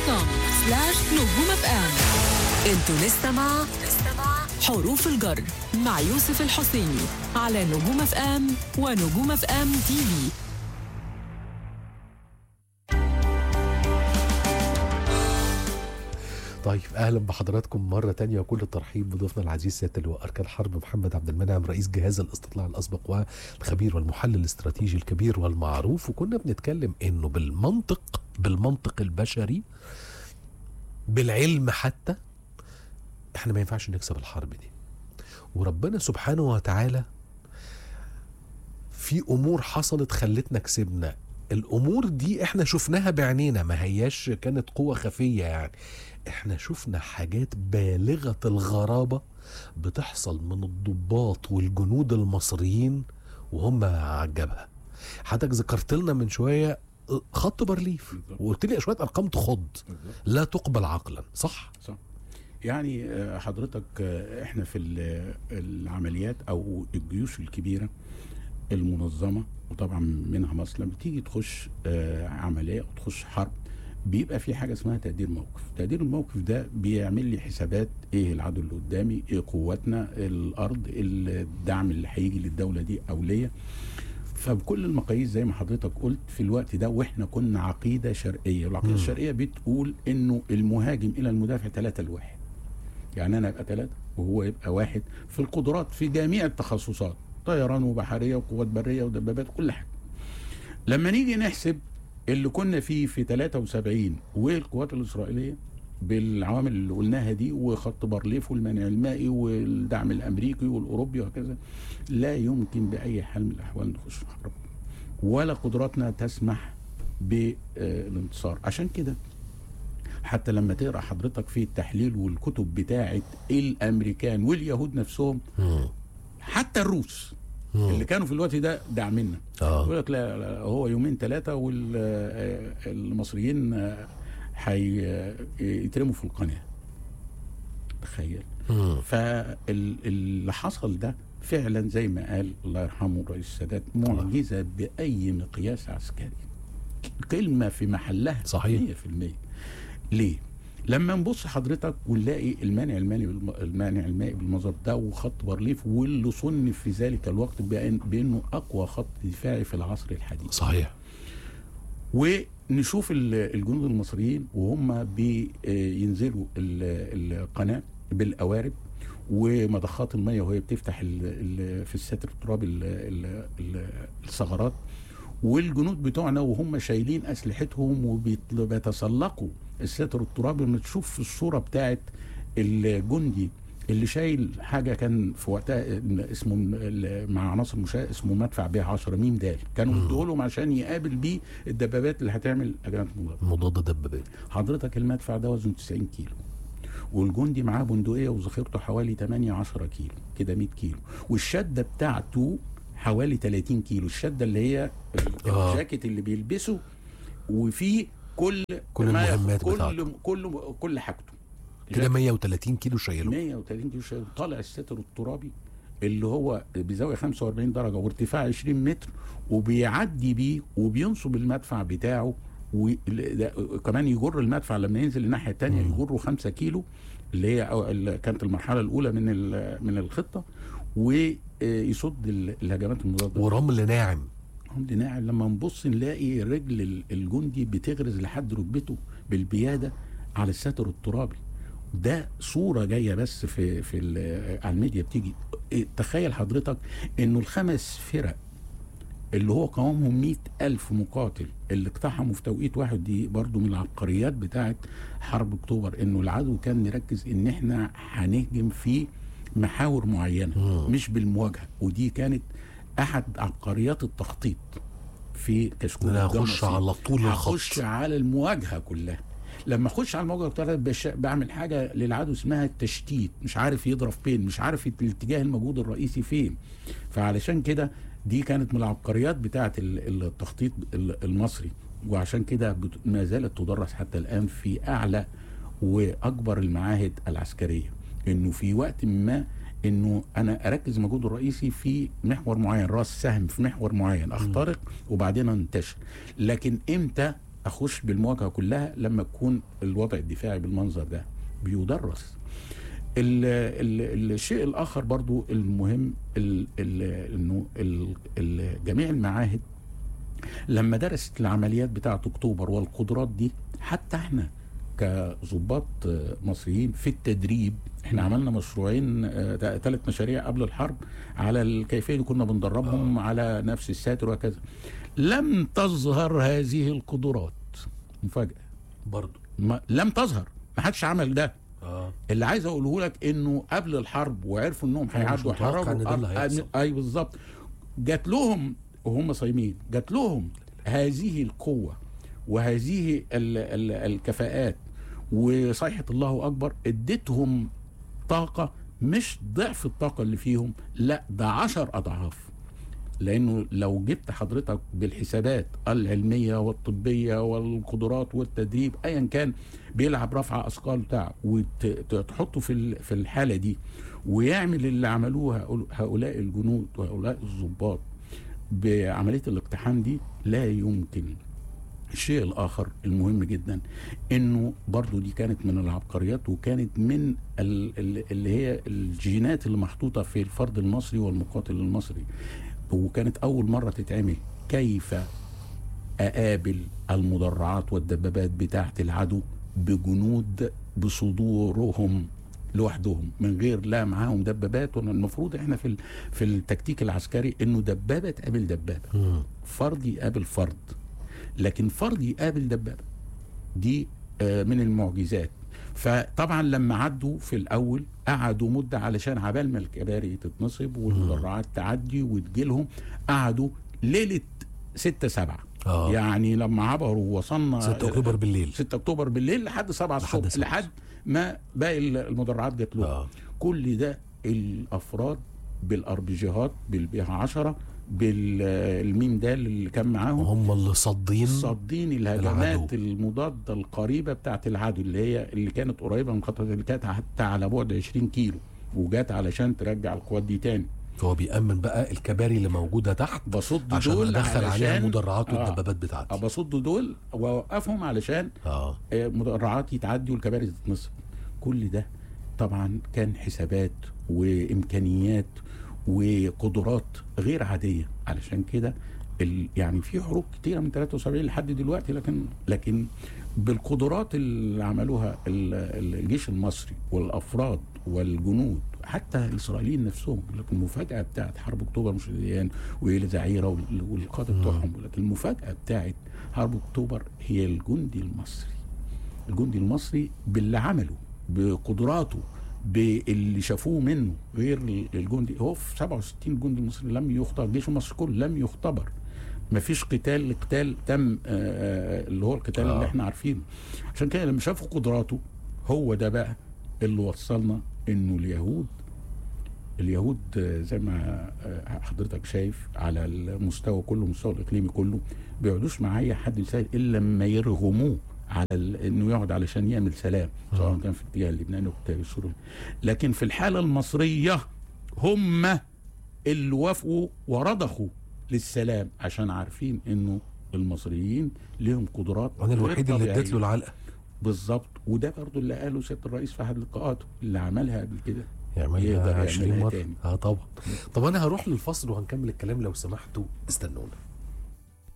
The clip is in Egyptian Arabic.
كوم سلاش نجوم اف ام انتوا لسه مع حروف الجر مع يوسف الحسيني على نجوم اف ام ونجوم اف ام تي في طيب اهلا بحضراتكم مره تانية وكل الترحيب بضيفنا العزيز سياده اللواء اركان حرب محمد عبد المنعم رئيس جهاز الاستطلاع الاسبق والخبير والمحلل الاستراتيجي الكبير والمعروف وكنا بنتكلم انه بالمنطق بالمنطق البشري بالعلم حتى احنا ما ينفعش نكسب الحرب دي وربنا سبحانه وتعالى في امور حصلت خلتنا كسبنا الامور دي احنا شفناها بعينينا ما هياش كانت قوة خفية يعني احنا شفنا حاجات بالغة الغرابة بتحصل من الضباط والجنود المصريين وهم على الجبهة حضرتك ذكرت لنا من شوية خط بارليف بالظبط. وقلت لي شوية ارقام تخض لا تقبل عقلا صح صح يعني آه، حضرتك آه، احنا في ال- العمليات او الجيوش الكبيره المنظمه وطبعا منها مصر لما تيجي تخش آه، عمليه او تخش حرب بيبقى في حاجه اسمها تقدير موقف تقدير الموقف ده بيعمل لي حسابات ايه العدو اللي قدامي ايه قوتنا الارض الدعم اللي هيجي للدوله دي او ليا فبكل المقاييس زي ما حضرتك قلت في الوقت ده واحنا كنا عقيده شرقيه والعقيده مم. الشرقيه بتقول انه المهاجم الى المدافع ثلاثة لواحد يعني انا ابقى ثلاثة وهو يبقى واحد في القدرات في جميع التخصصات طيران وبحريه وقوات بريه ودبابات كل حاجه لما نيجي نحسب اللي كنا فيه في 73 والقوات الاسرائيليه بالعوامل اللي قلناها دي وخط بارليف والمنع المائي والدعم الامريكي والاوروبي وهكذا لا يمكن باي حال من الاحوال نخش حرب ولا قدراتنا تسمح بالانتصار عشان كده حتى لما تقرا حضرتك في التحليل والكتب بتاعه الامريكان واليهود نفسهم مم. حتى الروس مم. اللي كانوا في الوقت ده داعميننا اه يقول لك لا, لا هو يومين ثلاثه والمصريين هيترموا في القناه تخيل مم. فاللي حصل ده فعلا زي ما قال الله يرحمه الرئيس السادات معجزه باي مقياس عسكري كلمه في محلها صحيح. 100% ليه؟ لما نبص حضرتك ونلاقي المانع المالي بالم... المانع المائي بالمظهر ده وخط بارليف واللي صنف في ذلك الوقت بأن... بانه اقوى خط دفاعي في العصر الحديث صحيح ونشوف ال- الجنود المصريين وهم بينزلوا ال- القناه بالقوارب ومضخات الميه وهي بتفتح ال ال في الستر الترابي ال- ال- ال- الثغرات والجنود بتوعنا وهم شايلين اسلحتهم وبيتسلقوا الستر الترابي لما تشوف في الصوره بتاعت الجندي اللي شايل حاجه كان في وقتها اسمه ال- مع عناصر مشاة اسمه مدفع بيه 10 ميم دال كانوا مم. مدوا لهم عشان يقابل بيه الدبابات اللي هتعمل اجنات مضاده مضاد دبابات حضرتك المدفع ده وزنه 90 كيلو والجندي معاه بندقيه وذخيرته حوالي 8 10 كيلو كده 100 كيلو والشده بتاعته حوالي 30 كيلو الشده اللي هي ال- آه. الجاكيت اللي بيلبسه وفيه كل كل ما ياخد- المهمات كل بتاعته. كل كل حاجته كده 130 كيلو شايله 130 كيلو شايل طالع الستر الترابي اللي هو بزاويه 45 درجه وارتفاع 20 متر وبيعدي بيه وبينصب المدفع بتاعه وكمان يجر المدفع لما ينزل الناحيه الثانيه مم. يجره 5 كيلو اللي هي أو اللي كانت المرحله الاولى من ال- من الخطه ويصد ال- الهجمات المضاده ورمل ناعم هم ناعم لما نبص نلاقي رجل ال- الجندي بتغرز لحد ركبته بالبياده على الستر الترابي ده صوره جايه بس في في ال- على الميديا بتيجي إيه، تخيل حضرتك انه الخمس فرق اللي هو قوامهم مئة ألف مقاتل اللي اقتحموا في توقيت واحد دي برضو من العبقريات بتاعت حرب أكتوبر إنه العدو كان مركز إن إحنا هنهجم في محاور معينة مم. مش بالمواجهة ودي كانت أحد عبقريات التخطيط في كشكول انا الجمصي. هخش على طول هخش الخط على المواجهه كلها لما اخش على المواجهه بتاعتها بش... بعمل حاجه للعدو اسمها التشتيت مش عارف يضرب فين مش عارف الاتجاه الموجود الرئيسي فين فعلشان كده دي كانت من العبقريات بتاعه ال- التخطيط ال- المصري وعشان كده بت- ما زالت تدرس حتى الان في اعلى واكبر المعاهد العسكريه انه في وقت ما انه انا اركز المجهود الرئيسي في محور معين راس سهم في محور معين اخترق وبعدين انتشر لكن امتى اخش بالمواجهه كلها لما يكون الوضع الدفاعي بالمنظر ده بيدرس ال ال الشيء الاخر برضو المهم ال ال انه ال ال جميع المعاهد لما درست العمليات بتاعه اكتوبر والقدرات دي حتى احنا كظباط آه، مصريين في التدريب احنا عملنا مشروعين ثلاث مشاريع قبل الحرب على الكيفيه اللي كنا بندربهم على نفس الساتر وكذا لم تظهر هذه القدرات مفاجاه برضو ما لم تظهر ما حدش عمل ده اه اللي عايز اقوله لك انه قبل الحرب وعرفوا انهم هو مش هيعدوا متوقع يحرروا إن ده اللي الأرض. هيحصل. اي بالظبط جات لهم وهم صايمين جات لهم هذه القوه وهذه ال ال الكفاءات وصيحه الله اكبر اديتهم طاقه مش ضعف الطاقه اللي فيهم لا ده عشر اضعاف لانه لو جبت حضرتك بالحسابات العلميه والطبيه والقدرات والتدريب ايا كان بيلعب رفع اثقال بتاع وتحطه في ال- في الحاله دي ويعمل اللي عملوه هؤل- هؤلاء الجنود وهؤلاء الضباط بعمليه الاقتحام دي لا يمكن الشيء الاخر المهم جدا انه برضو دي كانت من العبقريات وكانت من ال- ال- اللي هي الجينات اللي محطوطه في الفرد المصري والمقاتل المصري وكانت اول مره تتعمل كيف اقابل المدرعات والدبابات بتاعه العدو بجنود بصدورهم لوحدهم من غير لا معاهم دبابات ولا المفروض احنا في ال- في التكتيك العسكري انه دبابه تقابل دبابه مم. فرد يقابل فرد لكن فرد يقابل دبابه دي آه، من المعجزات فطبعا لما عدوا في الاول قعدوا مده علشان عبال ما الكباري تتنصب والمدرعات تعدي وتجيلهم قعدوا ليله 6 7 اه يعني لما عبروا ووصلنا 6 اكتوبر بالليل 6 اكتوبر بالليل لحد 7 لحد الصبح 7 لحد ما باقي المدرعات جت لهم اه كل ده الافراد بالاربجيهات بالبيها 10 بالميم دال اللي كان معاهم هم اللي صادين صادين الهجمات العدو. المضاده القريبه بتاعت العدو اللي هي اللي كانت قريبه من خطوه اللي كانت حتى على بعد 20 كيلو وجات علشان ترجع القوات دي تاني هو بيأمن بقى الكباري اللي موجودة تحت بصد عشان دول ادخل عليها علشان- المدرعات آه. والدبابات بتاعتي بصد دول واوقفهم علشان اه آه، مدرعات يتعدي والكباري تتنصب كل ده طبعا كان حسابات وامكانيات وقدرات غير عاديه علشان كده ال- يعني في حروب كتيره من 73 لحد دلوقتي لكن لكن بالقدرات اللي عملوها ال- ال- الجيش المصري والافراد والجنود حتى الاسرائيليين نفسهم لكن المفاجاه بتاعت حرب اكتوبر مش يعني وإلى زعيره وال- والقاده بتوعهم لكن المفاجاه بتاعت حرب اكتوبر هي الجندي المصري الجندي المصري باللي عمله بقدراته باللي شافوه منه غير الجندي هو في 67 الجندي المصري لم يختبر الجيش المصري كله لم يختبر ما فيش قتال قتال تم آه، آه، اللي هو القتال آه. اللي احنا عارفينه عشان كده لما شافوا قدراته هو ده بقى اللي وصلنا انه اليهود اليهود آه، زي ما آه، حضرتك شايف على المستوى كله المستوى الاقليمي كله بيقعدوش مع اي حد يسال الا لما يرغموه على ال- انه يقعد علشان يعمل سلام سواء آه. كان في اتجاه اللبناني واتجاه السوري لكن في الحاله المصريه هم اللي وافقوا ورضخوا للسلام عشان عارفين انه المصريين لهم قدرات انا غير الوحيد اللي طبيعية. اديت له العلقة بالظبط وده برضو اللي قاله سياده الرئيس في احد لقاءاته اللي عملها قبل كده يعملها يقدر 20 يعملها مرة تاني. اه طبعا طب انا هروح للفصل وهنكمل الكلام لو سمحتوا استنونا